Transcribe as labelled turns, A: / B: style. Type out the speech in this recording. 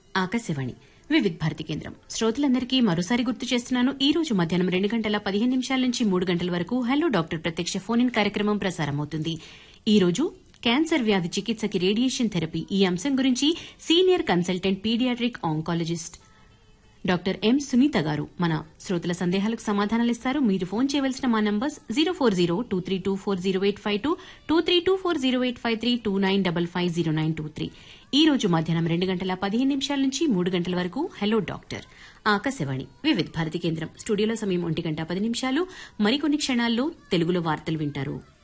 A: ఆకాశవాణి వివిధ్ భారతి కేంద్రం శ్రోతలందరికీ మరోసారి గుర్తు చేస్తున్నాను ఈ రోజు మధ్యాహ్నం రెండు గంటల పదిహేను నిమిషాల నుంచి మూడు గంటల వరకు హలో డాక్టర్ ప్రత్యక్ష ఫోన్ ఇన్ కార్యక్రమం ప్రసారమవుతుంది ఈ రోజు క్యాన్సర్ వ్యాధి చికిత్సకి రేడియేషన్ థెరపీ ఈ అంశం గురించి senior consultant paediatric oncologist doctor M Sunitha garu మన శ్రోతల సందేహాలకు సమాధానాలు ఇస్తారు మీరు ఫోన్ చేయవలసిన మా numbers zero four zero two three two four zero eight five two two three two four zero eight five three two nine double five zero nine two three ఈ రోజు మధ్యాహ్నం రెండు గంటల పదిహేను నిమిషాల నుంచి మూడు గంటల వరకు హలో డాక్టర్ ఆకాశవాణి వివిధ్ భారతి కేంద్రం స్టూడియోలో సమయం ఒంటి గంట పది నిమిషాలు మరికొన్ని క్షణాల్లో తెలుగులో వార్తలు వింటారు